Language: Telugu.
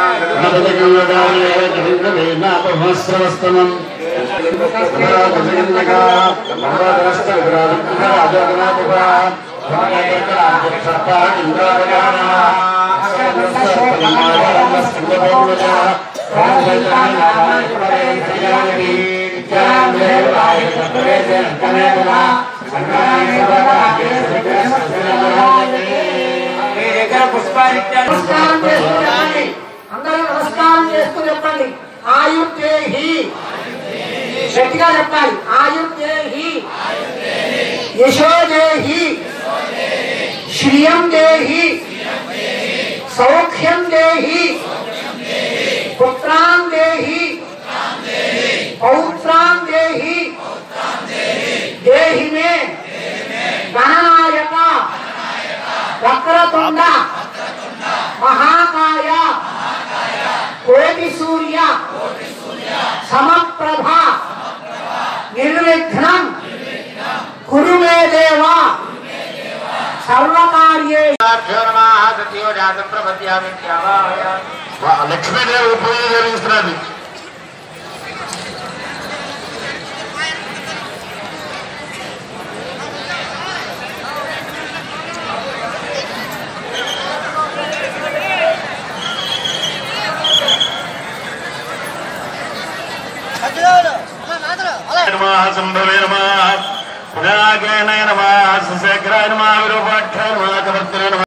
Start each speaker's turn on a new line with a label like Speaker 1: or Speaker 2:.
Speaker 1: నాపమస్రవస్తమం
Speaker 2: నమస్కారం చేసుకోండి అందరూ నమస్కారం చేస్తూ చెప్పండి ఆయుర్దేహి గట్టిగా చెప్పాలి ఆయుర్దేహి యశోదేహి శ్రియం దేహి సౌఖ్యం దేహి పుత్రాం దేహి పౌత్రాం దేహి దేహి మే గణనాయక వక్రతుండ మహాకాయ కోటి సూర్య సమప్రభ నిర్విఘ్నం కురు మే దేవ సర్వకార్యే
Speaker 1: లక్ష్మీదేవి పూజ జరిగిస్తున్నది నమః సంభవే నమః పునాకేన నమః సుశేఖరాయ నమః విరూపాక్షాయ నమః కవర్తనే నమః